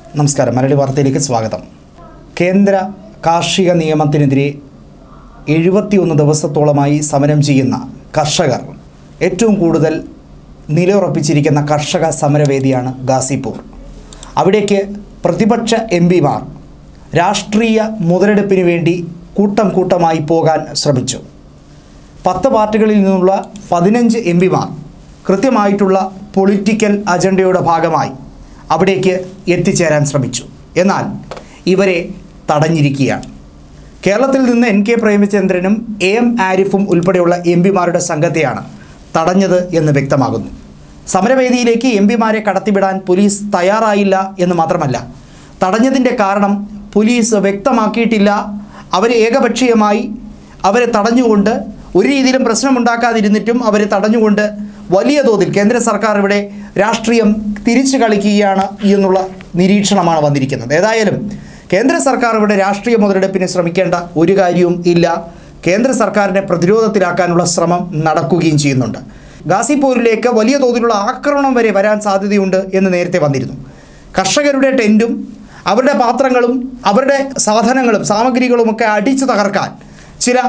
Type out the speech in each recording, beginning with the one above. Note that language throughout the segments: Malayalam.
നമസ്കാരം മലയാളി വാർത്തയിലേക്ക് സ്വാഗതം കേന്ദ്ര കാർഷിക നിയമത്തിനെതിരെ എഴുപത്തിയൊന്ന് ദിവസത്തോളമായി സമരം ചെയ്യുന്ന കർഷകർ ഏറ്റവും കൂടുതൽ നിലയുറപ്പിച്ചിരിക്കുന്ന കർഷക സമരവേദിയാണ് ഗാസിപൂർ അവിടേക്ക് പ്രതിപക്ഷ എം പിമാർ രാഷ്ട്രീയ മുതലെടുപ്പിന് വേണ്ടി കൂട്ടം കൂട്ടമായി പോകാൻ ശ്രമിച്ചു പത്ത് പാർട്ടികളിൽ നിന്നുള്ള പതിനഞ്ച് എം പിമാർ കൃത്യമായിട്ടുള്ള പൊളിറ്റിക്കൽ അജണ്ടയുടെ ഭാഗമായി അവിടേക്ക് എത്തിച്ചേരാൻ ശ്രമിച്ചു എന്നാൽ ഇവരെ തടഞ്ഞിരിക്കുകയാണ് കേരളത്തിൽ നിന്ന് എൻ കെ പ്രേമചന്ദ്രനും എ എം ആരിഫും ഉൾപ്പെടെയുള്ള എം പിമാരുടെ സംഘത്തെയാണ് തടഞ്ഞത് എന്ന് വ്യക്തമാകുന്നു സമരവേദിയിലേക്ക് എം പിമാരെ കടത്തിവിടാൻ പോലീസ് തയ്യാറായില്ല എന്ന് മാത്രമല്ല തടഞ്ഞതിൻ്റെ കാരണം പോലീസ് വ്യക്തമാക്കിയിട്ടില്ല അവർ ഏകപക്ഷീയമായി അവരെ തടഞ്ഞുകൊണ്ട് ഒരു രീതിയിലും പ്രശ്നമുണ്ടാക്കാതിരുന്നിട്ടും അവരെ തടഞ്ഞുകൊണ്ട് വലിയ തോതിൽ കേന്ദ്ര സർക്കാർ ഇവിടെ രാഷ്ട്രീയം തിരിച്ചു കളിക്കുകയാണ് എന്നുള്ള നിരീക്ഷണമാണ് വന്നിരിക്കുന്നത് ഏതായാലും കേന്ദ്ര സർക്കാർ ഇവിടെ രാഷ്ട്രീയ മുതലെടുപ്പിന് ശ്രമിക്കേണ്ട ഒരു കാര്യവും ഇല്ല കേന്ദ്ര സർക്കാരിനെ പ്രതിരോധത്തിലാക്കാനുള്ള ശ്രമം നടക്കുകയും ചെയ്യുന്നുണ്ട് ഗാസിപൂരിലേക്ക് വലിയ തോതിലുള്ള ആക്രമണം വരെ വരാൻ സാധ്യതയുണ്ട് എന്ന് നേരത്തെ വന്നിരുന്നു കർഷകരുടെ ടെൻറ്റും അവരുടെ പാത്രങ്ങളും അവരുടെ സാധനങ്ങളും സാമഗ്രികളുമൊക്കെ അടിച്ചു തകർക്കാൻ ചില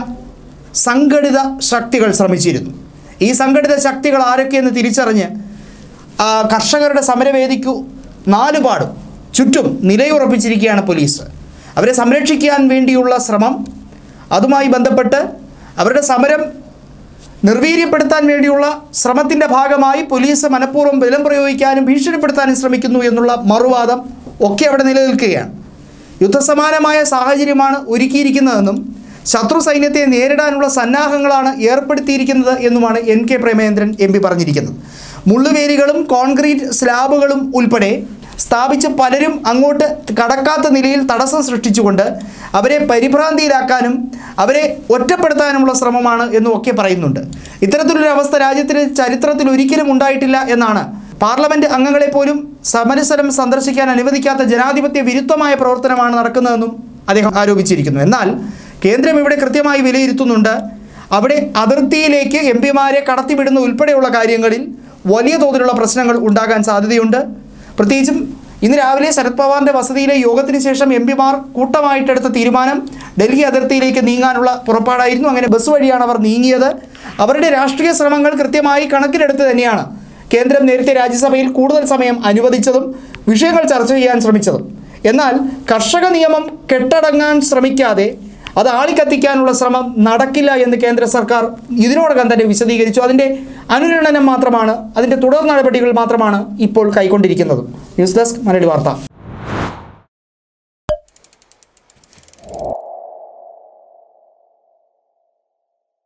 സംഘടിത ശക്തികൾ ശ്രമിച്ചിരുന്നു ഈ സംഘടിത ശക്തികൾ ആരൊക്കെയെന്ന് തിരിച്ചറിഞ്ഞ് ആ, കർഷകരുടെ സമരവേദിക്കു നാലുപാടും ചുറ്റും നിലയുറപ്പിച്ചിരിക്കുകയാണ് പോലീസ് അവരെ സംരക്ഷിക്കാൻ വേണ്ടിയുള്ള ശ്രമം അതുമായി ബന്ധപ്പെട്ട് അവരുടെ സമരം നിർവീര്യപ്പെടുത്താൻ വേണ്ടിയുള്ള ശ്രമത്തിൻ്റെ ഭാഗമായി പോലീസ് മനഃപൂർവ്വം ബലം പ്രയോഗിക്കാനും ഭീഷണിപ്പെടുത്താനും ശ്രമിക്കുന്നു എന്നുള്ള മറുവാദം ഒക്കെ അവിടെ നിലനിൽക്കുകയാണ് യുദ്ധസമാനമായ സാഹചര്യമാണ് ഒരുക്കിയിരിക്കുന്നതെന്നും ശത്രു സൈന്യത്തെ നേരിടാനുള്ള സന്നാഹങ്ങളാണ് ഏർപ്പെടുത്തിയിരിക്കുന്നത് എന്നുമാണ് N K Premendran M P പറഞ്ഞിരിക്കുന്നത് മുള്ളുവേലികളും കോൺക്രീറ്റ് സ്ലാബുകളും ഉൾപ്പെടെ സ്ഥാപിച്ച് പലരും അങ്ങോട്ട് കടക്കാത്ത നിലയിൽ തടസ്സം സൃഷ്ടിച്ചുകൊണ്ട് അവരെ പരിഭ്രാന്തിയിലാക്കാനും അവരെ ഒറ്റപ്പെടുത്താനുമുള്ള ശ്രമമാണ് എന്നും ഒക്കെ പറയുന്നുണ്ട് ഇത്തരത്തിലൊരു അവസ്ഥ രാജ്യത്തിന് ചരിത്രത്തിൽ ഒരിക്കലും ഉണ്ടായിട്ടില്ല എന്നാണ് പാർലമെന്റ് അംഗങ്ങളെ പോലും സമരസ്ഥലം സന്ദർശിക്കാൻ അനുവദിക്കാത്ത ജനാധിപത്യ വിരുദ്ധമായ പ്രവർത്തനമാണ് നടക്കുന്നതെന്നും അദ്ദേഹം ആരോപിച്ചിരിക്കുന്നു എന്നാൽ കേന്ദ്രം ഇവിടെ കൃത്യമായി വിലയിരുത്തുന്നുണ്ട് അവിടെ അതിർത്തിയിലേക്ക് എം പിമാരെ കടത്തിവിടുന്ന ഉൾപ്പെടെയുള്ള കാര്യങ്ങളിൽ വലിയ തോതിലുള്ള പ്രശ്നങ്ങൾ ഉണ്ടാകാൻ സാധ്യതയുണ്ട് പ്രത്യേകിച്ചും ഇന്ന് രാവിലെ ശരത് പവാറിന്റെ വസതിയിലെ യോഗത്തിന് ശേഷം എം പിമാർ കൂട്ടമായിട്ടെടുത്ത തീരുമാനം ഡൽഹി അതിർത്തിയിലേക്ക് നീങ്ങാനുള്ള പുറപ്പാടായിരുന്നു അങ്ങനെ ബസ് വഴിയാണ് അവർ നീങ്ങിയത് അവരുടെ രാഷ്ട്രീയ ശ്രമങ്ങൾ കൃത്യമായി കണക്കിലെടുത്ത് തന്നെയാണ് കേന്ദ്രം നേരത്തെ രാജ്യസഭയിൽ കൂടുതൽ സമയം അനുവദിച്ചതും വിഷയങ്ങൾ ചർച്ച ചെയ്യാൻ ശ്രമിച്ചതും എന്നാൽ കർഷക നിയമം കെട്ടടങ്ങാൻ ശ്രമിക്കാതെ അത് ആളിക്കത്തിക്കാനുള്ള ശ്രമം നടക്കില്ല എന്ന് കേന്ദ്ര സർക്കാർ ഇതിനോടകം തന്നെ വിശദീകരിച്ചു അതിൻ്റെ അനുരണനം മാത്രമാണ് അതിൻ്റെ തുടർ നടപടികൾ മാത്രമാണ് ഇപ്പോൾ കൈക്കൊണ്ടിരിക്കുന്നത് ന്യൂസ് ഡെസ്ക് മലയാളി വാർത്ത